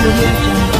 audio jungle.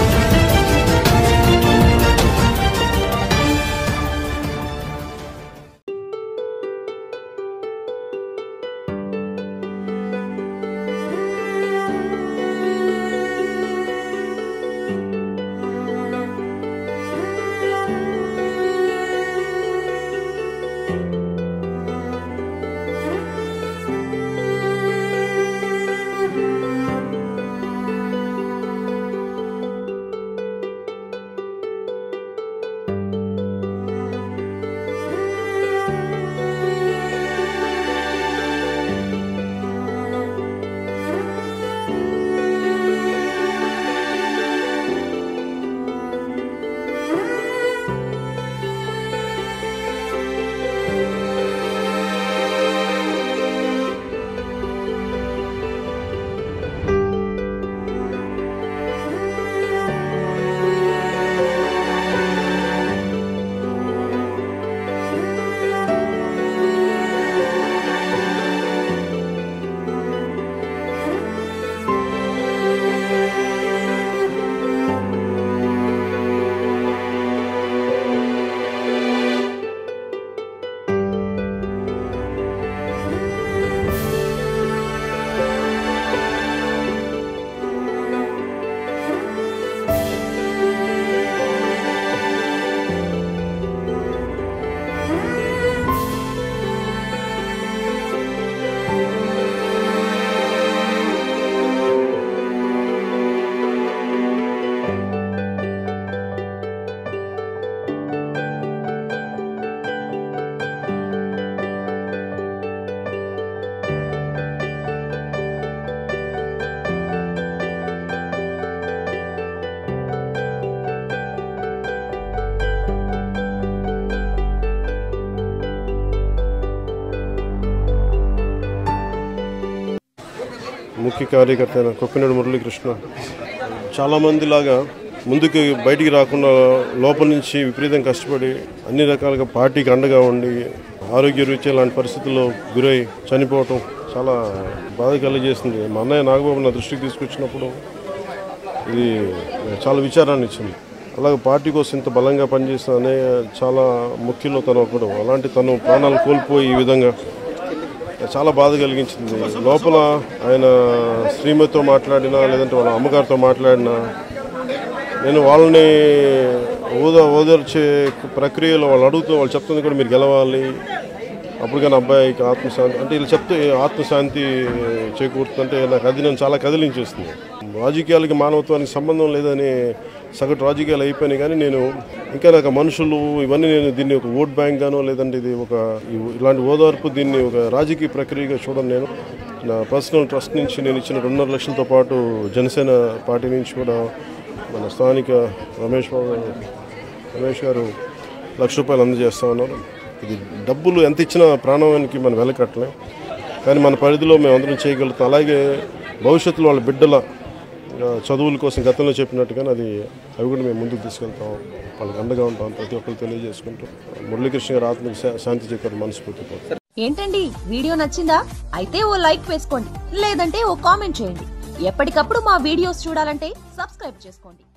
ముఖ్య కార్యకర్త అయిన కొప్పినేడు మురళీకృష్ణ చాలామంది లాగా ముందుకు బయటికి రాకుండా లోపల నుంచి విపరీతం కష్టపడి అన్ని రకాలుగా పార్టీకి అండగా ఉండి ఆరోగ్య రీత్యా లాంటి పరిస్థితుల్లో గురై చనిపోవటం చాలా బాధ కలిగజేసింది మా అన్నయ్య నాగబాబు నా దృష్టికి తీసుకొచ్చినప్పుడు ఇది చాలా విచారాన్ని ఇచ్చింది అలాగే పార్టీ కోసం ఇంత బలంగా పనిచేసిన అన్నయ్య చాలా ముఖ్యంలో తను ఒకడు అలాంటి తను ప్రాణాలు కోల్పోయి ఈ విధంగా చాలా బాధ కలిగించింది లోపల ఆయన శ్రీమతితో మాట్లాడినా లేదంటే వాళ్ళ అమ్మగారితో మాట్లాడినా నేను వాళ్ళని ఓదా ఓదార్చే ప్రక్రియలో వాళ్ళు అడుగుతూ వాళ్ళు చెప్తుంది కూడా మీరు గెలవాలి అప్పుడు కానీ అబ్బాయికి ఆత్మశాంతి అంటే వీళ్ళు చెప్తే ఆత్మశాంతి చేకూరుతుంటే నాకు అది నేను చాలా కదిలించేస్తుంది రాజకీయాలకి మానవత్వానికి సంబంధం లేదని సగటు రాజకీయాలు అయిపోయినాయి కానీ నేను ఇంకా నాకు మనుషులు ఇవన్నీ నేను దీన్ని ఒక ఓట్ బ్యాంక్ గానో లేదంటే ఇది ఒక ఇ- ఇలాంటి ఓదార్పు దీన్ని ఒక రాజకీయ ప్రక్రియగా చూడను నేను నా పర్సనల్ ట్రస్ట్ నుంచి నేను ఇచ్చిన రెండున్నర లక్షలతో పాటు జనసేన పార్టీ నుంచి కూడా మన స్థానిక రమేష్ బాబు రమేష్ గారు లక్ష రూపాయలు అందజేస్తా ఉన్నారు ఇది డబ్బులు ఎంత ఇచ్చినా ప్రాణానికి మనం వెలకట్టలేం కానీ మన పరిధిలో మేము అందరం చేయగలుగుతాం అలాగే భవిష్యత్తులో వాళ్ళ బిడ్డల ఆ, చదువుల కోసం గతంలో చెప్పినట్టుగానే అది అవి కూడా మేము ముందుకు తీసుకెళ్తాం వాళ్ళకి అండగా ఉంటాం ప్రతి ఒక్కరు తెలియజేసుకుంటూ మురళీకృష్ణ గారి ఆత్మకి శా- శాంతి చెప్పారు మనస్ఫూర్తి కోరుతున్నాను. ఏంటండి వీడియో నచ్చిందా అయితే ఓ లైక్ వేసుకోండి లేదంటే ఓ కామెంట్ చేయండి ఎప్పటికప్పుడు మా వీడియోస్ చూడాలంటే సబ్స్క్రైబ్ చేసుకోండి